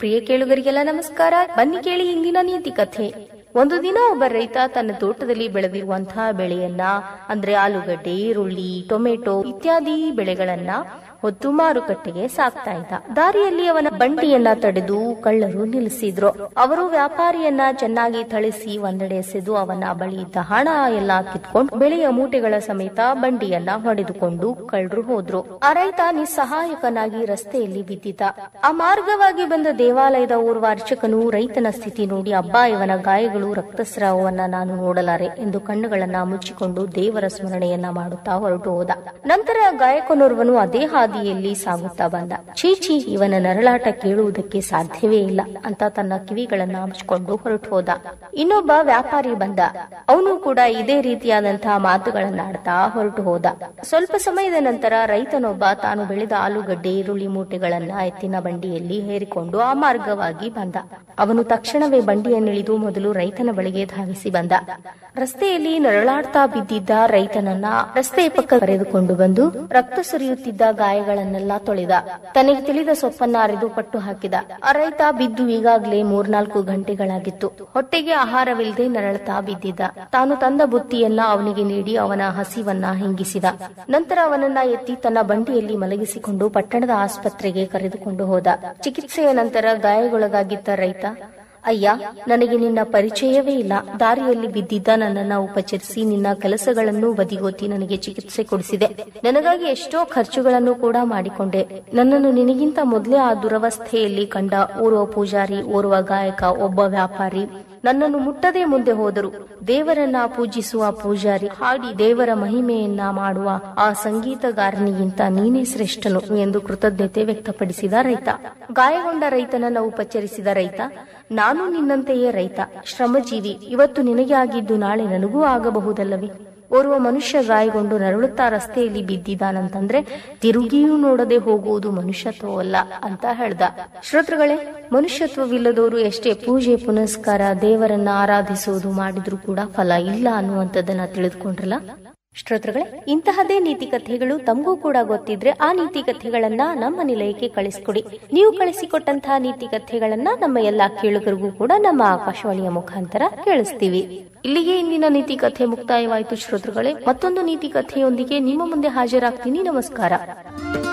ಪ್ರಿಯ ಕೇಳುಗರಿಗೆಲ್ಲ ನಮಸ್ಕಾರ ಬನ್ನಿ ಕೇಳಿ ಇಂದಿನ ನೀತಿ ಕಥೆ ಒಂದು ದಿನ ಒಬ್ಬ ರೈತ ತನ್ನ ತೋಟದಲ್ಲಿ ಬೆಳೆದಿರುವಂತಹ ಬೆಳೆಯನ್ನ ಅಂದ್ರೆ ಆಲೂಗಡ್ಡೆ ಈರುಳ್ಳಿ ಟೊಮೆಟೊ ಇತ್ಯಾದಿ ಬೆಳೆಗಳನ್ನ ಹೊತ್ತು ಮಾರುಕಟ್ಟೆಗೆ ಸಾಕ್ತಾ ಇದ್ದ ದಾರಿಯಲ್ಲಿ ಅವನ ಬಂಡಿಯನ್ನ ತಡೆದು ಕಳ್ಳರು ನಿಲ್ಲಿಸಿದ್ರು ಅವರು ವ್ಯಾಪಾರಿಯನ್ನ ಚೆನ್ನಾಗಿ ಥಳಿಸಿ ಒಂದೆಡೆ ಎಸೆದು ಅವನ ಬಳಿ ಇದ್ದ ಹಣ ಎಲ್ಲ ಕಿತ್ಕೊಂಡು ಬೆಳೆಯ ಮೂಟೆಗಳ ಸಮೇತ ಬಂಡಿಯನ್ನ ಹೊಡೆದುಕೊಂಡು ಕಳ್ಳರು ಹೋದ್ರು ಆ ರೈತ ನಿಸ್ಸಹಾಯಕನಾಗಿ ರಸ್ತೆಯಲ್ಲಿ ಬಿದ್ದಿದ್ದ ಆ ಮಾರ್ಗವಾಗಿ ಬಂದ ದೇವಾಲಯದ ಓರ್ವ ಅರ್ಚಕನು ರೈತನ ಸ್ಥಿತಿ ನೋಡಿ ಅಬ್ಬಾ ಇವನ ಗಾಯಗಳು ರಕ್ತಸ್ರಾವವನ್ನ ನಾನು ನೋಡಲಾರೆ ಎಂದು ಕಣ್ಣುಗಳನ್ನ ಮುಚ್ಚಿಕೊಂಡು ದೇವರ ಸ್ಮರಣೆಯನ್ನ ಮಾಡುತ್ತಾ ಹೊರಟು ಹೋದ ನಂತರ ಗಾಯಕನೋರ್ವನು ಅದೇ ಹಾದಿಯಲ್ಲಿ ಸಾಗುತ್ತಾ ಬಂದ ಚೀಚಿ ಇವನ ನರಳಾಟ ಕೇಳುವುದಕ್ಕೆ ಸಾಧ್ಯವೇ ಇಲ್ಲ ಅಂತ ತನ್ನ ಕಿವಿಗಳನ್ನ ಮುಚ್ಚಿಕೊಂಡು ಹೊರಟು ಹೋದ ಇನ್ನೊಬ್ಬ ವ್ಯಾಪಾರಿ ಬಂದ ಅವನು ಕೂಡ ಇದೇ ರೀತಿಯಾದಂತಹ ಮಾತುಗಳನ್ನಾಡ್ತಾ ಹೊರಟು ಹೋದ ಸ್ವಲ್ಪ ಸಮಯದ ನಂತರ ರೈತನೊಬ್ಬ ತಾನು ಬೆಳೆದ ಆಲೂಗಡ್ಡೆ ಈರುಳ್ಳಿ ಮೂಟೆಗಳನ್ನ ಎತ್ತಿನ ಬಂಡಿಯಲ್ಲಿ ಹೇರಿಕೊಂಡು ಆ ಮಾರ್ಗವಾಗಿ ಬಂದ ಅವನು ತಕ್ಷಣವೇ ಬಂಡಿಯನ್ನಿಳಿದು ಮೊದಲು ರೈತನ ಬಳಿಗೆ ಧಾವಿಸಿ ಬಂದ ರಸ್ತೆಯಲ್ಲಿ ನರಳಾಡ್ತಾ ಬಿದ್ದಿದ್ದ ರೈತನನ್ನ ರಸ್ತೆಯ ಪಕ್ಕ ಕರೆದುಕೊಂಡು ಬಂದು ರಕ್ತ ಸುರಿಯುತ್ತಿದ್ದ ಗಾಯಗಳನ್ನೆಲ್ಲ ತೊಳೆದ ತನಗೆ ತಿಳಿದ ಸೊಪ್ಪನ್ನ ಅರೆದು ಪಟ್ಟು ಹಾಕಿದ ಆ ರೈತ ಬಿದ್ದು ಈಗಾಗಲೇ ಮೂರ್ನಾಲ್ಕು ಗಂಟೆಗಳಾಗಿತ್ತು ಹೊಟ್ಟೆಗೆ ಆಹಾರವಿಲ್ಲದೆ ನರಳತಾ ಬಿದ್ದಿದ್ದ ತಾನು ತಂದ ಬುತ್ತಿಯನ್ನ ಅವನಿಗೆ ನೀಡಿ ಅವನ ಹಸಿವನ್ನ ಹಿಂಗಿಸಿದ ನಂತರ ಅವನನ್ನ ಎತ್ತಿ ತನ್ನ ಬಂಡಿಯಲ್ಲಿ ಮಲಗಿಸಿಕೊಂಡು ಪಟ್ಟಣದ ಆಸ್ಪತ್ರೆಗೆ ಕರೆದುಕೊಂಡು ಹೋದ ಚಿಕಿತ್ಸೆಯ ನಂತರ ಗಾಯಗೊಳಗಾಗಿದ್ದ ರೈತ ಅಯ್ಯ ನನಗೆ ನಿನ್ನ ಪರಿಚಯವೇ ಇಲ್ಲ ದಾರಿಯಲ್ಲಿ ಬಿದ್ದಿದ್ದ ನನ್ನನ್ನ ಉಪಚರಿಸಿ ನಿನ್ನ ಕೆಲಸಗಳನ್ನು ಬದಿಗೊತ್ತಿ ನನಗೆ ಚಿಕಿತ್ಸೆ ಕೊಡಿಸಿದೆ ನನಗಾಗಿ ಎಷ್ಟೋ ಖರ್ಚುಗಳನ್ನು ಕೂಡ ಮಾಡಿಕೊಂಡೆ ನನ್ನನ್ನು ನಿನಗಿಂತ ಮೊದಲೇ ಆ ದುರವಸ್ಥೆಯಲ್ಲಿ ಕಂಡ ಓರ್ವ ಪೂಜಾರಿ ಓರ್ವ ಗಾಯಕ ಒಬ್ಬ ವ್ಯಾಪಾರಿ ನನ್ನನ್ನು ಮುಟ್ಟದೆ ಮುಂದೆ ಹೋದರು ದೇವರನ್ನ ಪೂಜಿಸುವ ಪೂಜಾರಿ ಹಾಡಿ ದೇವರ ಮಹಿಮೆಯನ್ನ ಮಾಡುವ ಆ ಸಂಗೀತಗಾರನಿಗಿಂತ ನೀನೇ ಶ್ರೇಷ್ಠನು ಎಂದು ಕೃತಜ್ಞತೆ ವ್ಯಕ್ತಪಡಿಸಿದ ರೈತ ಗಾಯಗೊಂಡ ರೈತನನ್ನ ಉಪಚರಿಸಿದ ರೈತ ನಾನು ನಿನ್ನಂತೆಯೇ ರೈತ ಶ್ರಮಜೀವಿ ಇವತ್ತು ನಿನಗೆ ಆಗಿದ್ದು ನಾಳೆ ನನಗೂ ಆಗಬಹುದಲ್ಲವೇ ಓರ್ವ ಮನುಷ್ಯ ಗಾಯಗೊಂಡು ನರಳುತ್ತಾ ರಸ್ತೆಯಲ್ಲಿ ಬಿದ್ದಿದ್ದಾನಂತಂದ್ರೆ ತಿರುಗಿಯೂ ನೋಡದೆ ಹೋಗುವುದು ಮನುಷ್ಯತ್ವವಲ್ಲ ಅಂತ ಹೇಳ್ದ ಶ್ರೋತೃಗಳೇ ಮನುಷ್ಯತ್ವವಿಲ್ಲದವರು ಎಷ್ಟೇ ಪೂಜೆ ಪುನಸ್ಕಾರ ದೇವರನ್ನ ಆರಾಧಿಸುವುದು ಮಾಡಿದ್ರೂ ಕೂಡ ಫಲ ಇಲ್ಲ ಅನ್ನುವಂಥದ್ದನ್ನ ತಿಳಿದುಕೊಂಡ್ರಲ್ಲ ಶ್ರೋತೃಗಳೇ ಇಂತಹದೇ ನೀತಿ ಕಥೆಗಳು ತಮಗೂ ಕೂಡ ಗೊತ್ತಿದ್ರೆ ಆ ನೀತಿ ಕಥೆಗಳನ್ನ ನಮ್ಮ ನಿಲಯಕ್ಕೆ ಕಳಿಸ್ಕೊಡಿ ನೀವು ಕಳಿಸಿಕೊಟ್ಟಂತಹ ನೀತಿ ಕಥೆಗಳನ್ನ ನಮ್ಮ ಎಲ್ಲಾ ಕೇಳುಗರಿಗೂ ಕೂಡ ನಮ್ಮ ಆಕಾಶವಾಣಿಯ ಮುಖಾಂತರ ಕೇಳಿಸ್ತೀವಿ ಇಲ್ಲಿಗೆ ಇಂದಿನ ನೀತಿ ಕಥೆ ಮುಕ್ತಾಯವಾಯಿತು ಶ್ರೋತೃಗಳೇ ಮತ್ತೊಂದು ನೀತಿ ಕಥೆಯೊಂದಿಗೆ ನಿಮ್ಮ ಮುಂದೆ ಹಾಜರಾಗ್ತೀನಿ ನಮಸ್ಕಾರ